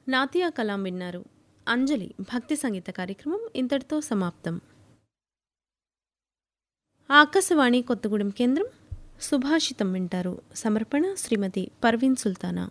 నాతియా కలాం విన్నారు అంజలి భక్తి సంగీత కార్యక్రమం ఇంతటితో సమాప్తం ఆకాశవాణి కొత్తగూడెం కేంద్రం సుభాషితం వింటారు సమర్పణ శ్రీమతి పర్వీన్ సుల్తానా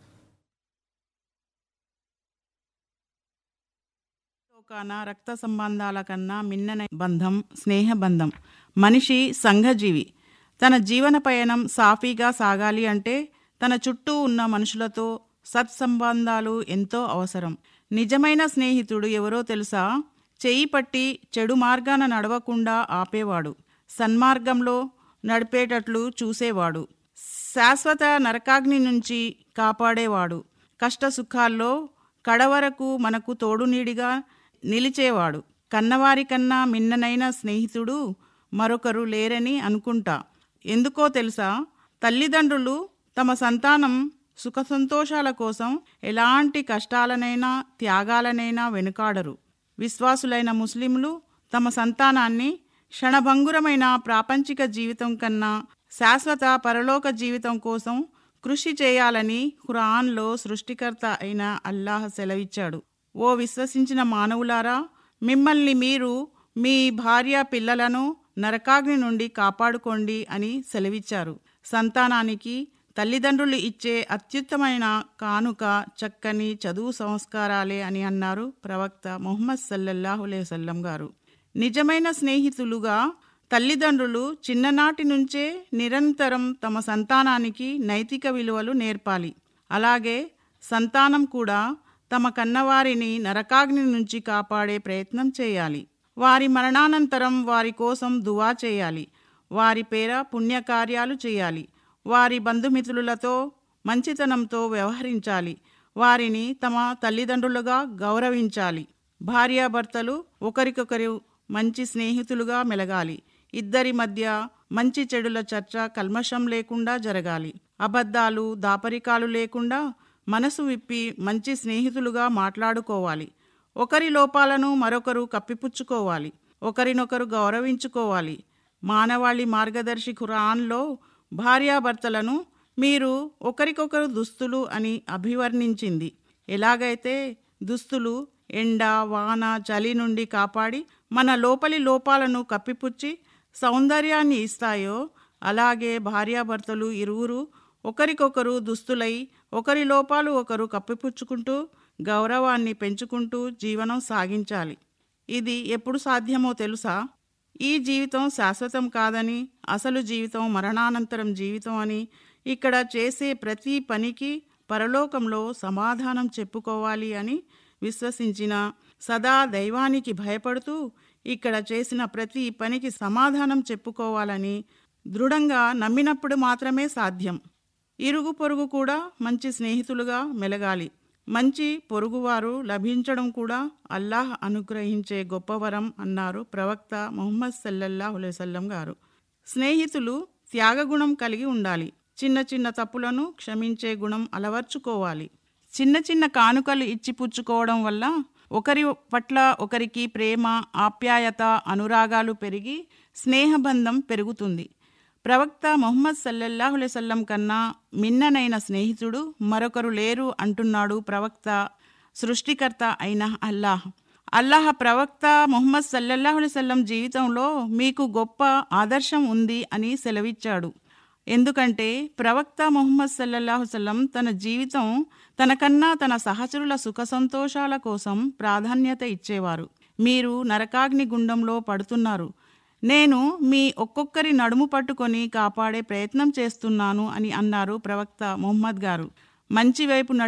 లోకాన రక్త సంబంధాల కన్నా మిన్నన బంధం స్నేహబంధం మనిషి సంఘజీవి తన జీవన పయనం సాఫీగా సాగాలి అంటే తన చుట్టూ ఉన్న మనుషులతో సత్సంబంధాలు ఎంతో అవసరం నిజమైన స్నేహితుడు ఎవరో తెలుసా చెయ్యి పట్టి చెడు మార్గాన నడవకుండా ఆపేవాడు సన్మార్గంలో నడిపేటట్లు చూసేవాడు శాశ్వత నరకాగ్ని నుంచి కాపాడేవాడు కష్ట సుఖాల్లో కడవరకు మనకు తోడునీడిగా నిలిచేవాడు కన్నవారి కన్నా మిన్ననైన స్నేహితుడు మరొకరు లేరని అనుకుంటా ఎందుకో తెలుసా తల్లిదండ్రులు తమ సంతానం సుఖ సంతోషాల కోసం ఎలాంటి కష్టాలనైనా త్యాగాలనైనా వెనుకాడరు విశ్వాసులైన ముస్లింలు తమ సంతానాన్ని క్షణభంగురమైన ప్రాపంచిక జీవితం కన్నా శాశ్వత పరలోక జీవితం కోసం కృషి చేయాలని ఖురాన్లో సృష్టికర్త అయిన అల్లాహ్ సెలవిచ్చాడు ఓ విశ్వసించిన మానవులారా మిమ్మల్ని మీరు మీ భార్య పిల్లలను నరకాగ్ని నుండి కాపాడుకోండి అని సెలవిచ్చారు సంతానానికి తల్లిదండ్రులు ఇచ్చే అత్యుత్తమైన కానుక చక్కని చదువు సంస్కారాలే అని అన్నారు ప్రవక్త మొహమ్మద్ సల్లల్లాహు వసల్లం గారు నిజమైన స్నేహితులుగా తల్లిదండ్రులు చిన్ననాటి నుంచే నిరంతరం తమ సంతానానికి నైతిక విలువలు నేర్పాలి అలాగే సంతానం కూడా తమ కన్నవారిని నరకాగ్ని నుంచి కాపాడే ప్రయత్నం చేయాలి వారి మరణానంతరం వారి కోసం దువా చేయాలి వారి పేర పుణ్యకార్యాలు చేయాలి వారి బంధుమిత్రులతో మంచితనంతో వ్యవహరించాలి వారిని తమ తల్లిదండ్రులుగా గౌరవించాలి భార్యాభర్తలు ఒకరికొకరు మంచి స్నేహితులుగా మెలగాలి ఇద్దరి మధ్య మంచి చెడుల చర్చ కల్మషం లేకుండా జరగాలి అబద్ధాలు దాపరికాలు లేకుండా మనసు విప్పి మంచి స్నేహితులుగా మాట్లాడుకోవాలి ఒకరి లోపాలను మరొకరు కప్పిపుచ్చుకోవాలి ఒకరినొకరు గౌరవించుకోవాలి మానవాళి మార్గదర్శి ఖురాన్లో భార్యాభర్తలను మీరు ఒకరికొకరు దుస్తులు అని అభివర్ణించింది ఎలాగైతే దుస్తులు ఎండ వాన చలి నుండి కాపాడి మన లోపలి లోపాలను కప్పిపుచ్చి సౌందర్యాన్ని ఇస్తాయో అలాగే భార్యాభర్తలు ఇరువురు ఒకరికొకరు దుస్తులై ఒకరి లోపాలు ఒకరు కప్పిపుచ్చుకుంటూ గౌరవాన్ని పెంచుకుంటూ జీవనం సాగించాలి ఇది ఎప్పుడు సాధ్యమో తెలుసా ఈ జీవితం శాశ్వతం కాదని అసలు జీవితం మరణానంతరం జీవితం అని ఇక్కడ చేసే ప్రతి పనికి పరలోకంలో సమాధానం చెప్పుకోవాలి అని విశ్వసించిన సదా దైవానికి భయపడుతూ ఇక్కడ చేసిన ప్రతి పనికి సమాధానం చెప్పుకోవాలని దృఢంగా నమ్మినప్పుడు మాత్రమే సాధ్యం ఇరుగు పొరుగు కూడా మంచి స్నేహితులుగా మెలగాలి మంచి పొరుగువారు లభించడం కూడా అల్లాహ్ అనుగ్రహించే గొప్పవరం అన్నారు ప్రవక్త ముహమ్మద్ సల్లల్లాహు వసల్లం గారు స్నేహితులు త్యాగగుణం కలిగి ఉండాలి చిన్న చిన్న తప్పులను క్షమించే గుణం అలవర్చుకోవాలి చిన్న చిన్న కానుకలు ఇచ్చిపుచ్చుకోవడం వల్ల ఒకరి పట్ల ఒకరికి ప్రేమ ఆప్యాయత అనురాగాలు పెరిగి స్నేహబంధం పెరుగుతుంది ప్రవక్త మొహమ్మద్ సల్లల్లాహు సల్లం కన్నా మిన్ననైన స్నేహితుడు మరొకరు లేరు అంటున్నాడు ప్రవక్త సృష్టికర్త అయిన అల్లాహ్ అల్లాహ్ ప్రవక్త మొహమ్మద్ సల్లల్లాహు సల్లం జీవితంలో మీకు గొప్ప ఆదర్శం ఉంది అని సెలవిచ్చాడు ఎందుకంటే ప్రవక్త మొహమ్మద్ సల్లల్లాహు సల్లం తన జీవితం తనకన్నా తన సహచరుల సుఖ సంతోషాల కోసం ప్రాధాన్యత ఇచ్చేవారు మీరు నరకాగ్ని గుండంలో పడుతున్నారు నేను మీ ఒక్కొక్కరి నడుము పట్టుకొని కాపాడే ప్రయత్నం చేస్తున్నాను అని అన్నారు ప్రవక్త మొహమ్మద్ గారు మంచి వైపు